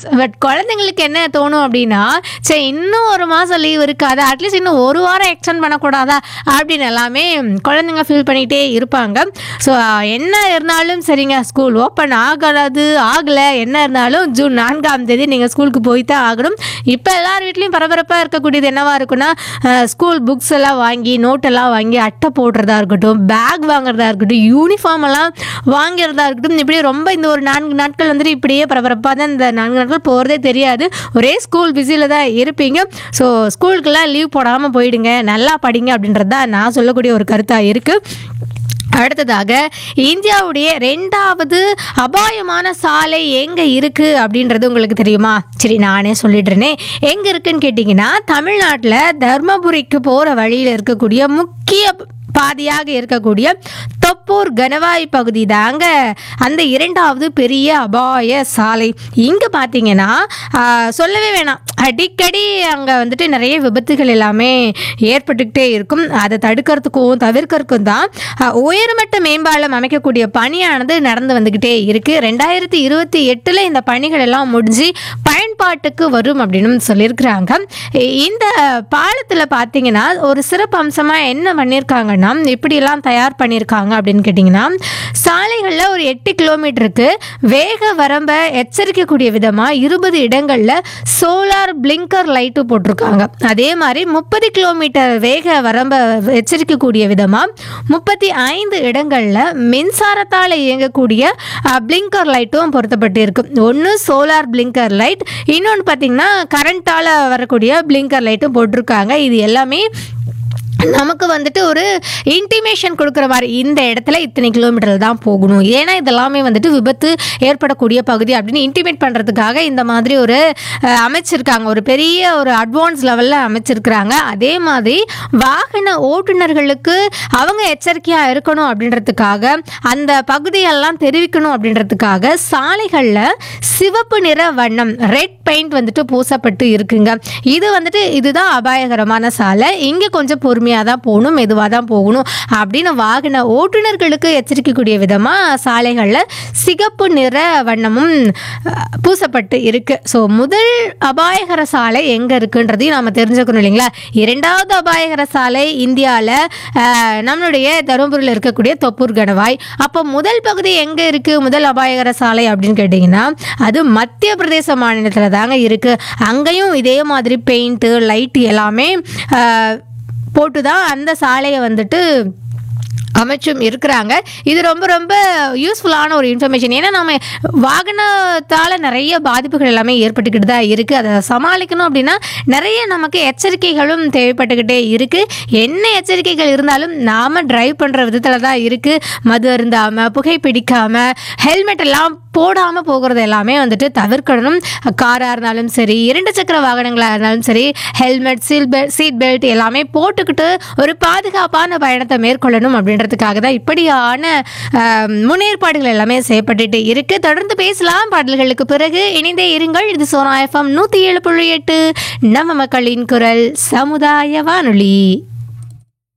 months but குழந்தைங்களுக்கு என்ன தோணும் அப்படின்னா சரி இன்னும் ஒரு மாதம் லீவ் இருக்காது அட்லீஸ்ட் இன்னும் ஒரு வாரம் எக்ஸ்டெண்ட் பண்ணக்கூடாதா அப்படின்னு எல்லாமே குழந்தைங்க ஃபீல் பண்ணிகிட்டே இருப்பாங்க ஸோ என்ன இருந்தாலும் சரிங்க ஸ்கூல் ஓப்பன் ஆகாது ஆகலை என்ன இருந்தாலும் ஜூன் நான்காம் தேதி நீங்கள் ஸ்கூலுக்கு போய் தான் ஆகணும் இப்போ எல்லார் வீட்லேயும் பரபரப்பாக இருக்கக்கூடியது என்னவா இருக்குன்னா ஸ்கூல் புக்ஸ் எல்லாம் வாங்கி நோட்டெல்லாம் வாங்கி அட்டை போடுறதா இருக்கட்டும் பேக் வாங்குறதா இருக்கட்டும் யூனிஃபார்ம் எல்லாம் வாங்குறதா இருக்கட்டும் இப்படி ரொம்ப இந்த ஒரு நான்கு நாட்கள் வந்துட்டு இப்படியே பரபரப்பாக தான் இந்த நான்கு நாட்கள் போகிறதே தெரியாது ஒரே ஸ்கூல் பிஸியில் தான் இருப்பீங்க ஸோ ஸ்கூலுக்கெல்லாம் லீவ் போடாமல் போயிடுங்க நல்லா படிங்க அப்படின்றது தான் நான் சொல்லக்கூடிய ஒரு கருத்தாக இருக்குது அடுத்ததாக இந்தியாவுடைய ரெண்டாவது அபாயமான சாலை எங்கே இருக்குது அப்படின்றது உங்களுக்கு தெரியுமா சரி நானே சொல்லிடுறேனே எங்கே இருக்குன்னு கேட்டிங்கன்னா தமிழ்நாட்டில் தர்மபுரிக்கு போகிற வழியில் இருக்கக்கூடிய முக்கிய பாதியாக இருக்கக்கூடிய தொப்பூர் கனவாய் பகுதி தாங்க அந்த இரண்டாவது பெரிய அபாய சாலை இங்கே பார்த்தீங்கன்னா ஆஹ், சொல்லவே வேணாம் அடிக்கடி அங்கே வந்துட்டு நிறைய விபத்துகள் எல்லாமே ஏற்பட்டுக்கிட்டே இருக்கும் அதை தடுக்கிறதுக்கும் தவிர்க்கறதுக்கும் தான் ஆஹ், உயர்மட்ட மேம்பாலம் அமைக்கக்கூடிய பணியானது நடந்து வந்துக்கிட்டே இருக்குது ரெண்டாயிரத்தி இருபத்தி எட்டில் இந்த பணிகள் எல்லாம் முடிஞ்சு பயன்பாட்டுக்கு வரும் அப்படின்னு சொல்லியிருக்கிறாங்க இ- இந்த பாலத்தில் பார்த்தீங்கன்னா ஒரு சிறப்பு அம்சமாக என்ன பண்ணியிருக்காங்கன்னா இப்படியெல்லாம் தயார் பண்ணியிருக்காங்க அப்படின்னு கேட்டிங்கன்னா சாலைகளில் ஒரு எட்டு கிலோமீட்டருக்கு வேக வரம்பை எச்சரிக்கக்கூடிய விதமாக இருபது இடங்களில் சோலார் பிளிங்கர் லைட்டு போட்டிருக்காங்க அதே மாதிரி முப்பது கிலோமீட்டர் வேக வரம்பை எச்சரிக்கக்கூடிய விதமாக முப்பத்தி ஐந்து இடங்களில் மின்சாரத்தால் இயங்கக்கூடிய பிளிங்கர் லைட்டும் பொருத்தப்பட்டு இருக்கு ஒன்று சோலார் பிளிங்கர் லைட் இன்னொன்று பார்த்தீங்கன்னா கரண்ட்டால் வரக்கூடிய பிளிங்கர் லைட்டும் போட்டிருக்காங்க இது எல்லாமே நமக்கு வந்துட்டு ஒரு இன்டிமேஷன் கொடுக்குற மாதிரி இந்த இடத்துல இத்தனை கிலோமீட்டர் தான் போகணும் ஏன்னா இதெல்லாமே வந்துட்டு விபத்து ஏற்படக்கூடிய பகுதி அப்படின்னு இன்டிமேட் பண்ணுறதுக்காக இந்த மாதிரி ஒரு அஹ், அமைச்சிருக்காங்க ஒரு பெரிய ஒரு அட்வான்ஸ் லெவலில் அமைச்சிருக்கிறாங்க அதே மாதிரி வாகன ஓட்டுநர்களுக்கு அவங்க எச்சரிக்கையாக இருக்கணும் அப்படின்றதுக்காக அந்த பகுதியெல்லாம் தெரிவிக்கணும் அப்படின்றதுக்காக சாலைகளில் சிவப்பு நிற வண்ணம் ரெட் பெயிண்ட் வந்துட்டு பூசப்பட்டு இருக்குங்க இது வந்துட்டு இதுதான் அபாயகரமான சாலை இங்கே கொஞ்சம் பொறுமையாக தான் போகணும் மெதுவாக தான் போகணும் அப்படின்னு வாகன ஓட்டுநர்களுக்கு எச்சரிக்கக்கூடிய விதமாக சாலைகளில் சிகப்பு நிற வண்ணமும் அஹ், பூசப்பட்டு இருக்கு ஸோ முதல் அபாயகர சாலை எங்கே இருக்குன்றதையும் நாம் தெரிஞ்சுக்கணும் இல்லைங்களா இரண்டாவது அபாயகர சாலை இந்தியாவில் நம்மளுடைய தருமபுரியில் இருக்கக்கூடிய தொப்பூர் கணவாய் அப்போ முதல் பகுதி எங்கே இருக்குது முதல் அபாயகர சாலை அப்படின்னு கேட்டிங்கன்னா அது மத்திய பிரதேச மாநிலத்தில் தாங்க இருக்குது அங்கேயும் இதே மாதிரி பெயிண்ட்டு லைட்டு எல்லாமே அஹ், போட்டு தான் அந்த சாலையை வந்துட்டு அமைச்சும் இருக்கிறாங்க இது ரொம்ப ரொம்ப யூஸ்ஃபுல்லான ஒரு இன்ஃபர்மேஷன் ஏன்னா நம்ம வாகனத்தால் நிறைய பாதிப்புகள் எல்லாமே ஏற்பட்டுக்கிட்டு தான் இருக்குது அதை சமாளிக்கணும் அப்படின்னா நிறைய நமக்கு எச்சரிக்கைகளும் தேவைப்பட்டுக்கிட்டே இருக்குது என்ன எச்சரிக்கைகள் இருந்தாலும் நாம் டிரைவ் பண்ணுற விதத்தில் தான் இருக்குது மது அருந்தாமல் புகைப்பிடிக்காமல் ஹெல்மெட் எல்லாம் போடாமல் போகிறது எல்லாமே வந்துட்டு தவிர்க்கணும் காராக இருந்தாலும் சரி இரண்டு சக்கர வாகனங்களாக இருந்தாலும் சரி helmet seal belt seat belt எல்லாமே போட்டுக்கிட்டு ஒரு பாதுகாப்பான பயணத்தை மேற்கொள்ளணும் அப்படின்றதுக்காக தான் இப்படியான ஆம், முன்னேற்பாடுகள் எல்லாமே செய்யப்பட்டுட்டு இருக்கு தொடர்ந்து பேசலாம் பாடல்களுக்கு பிறகு இணைந்தே இருங்கள் இது சோனா எஃப்எம் நூற்றி ஏழு புள்ளி எட்டு நம்ம மக்களின் குரல் சமுதாய வானொலி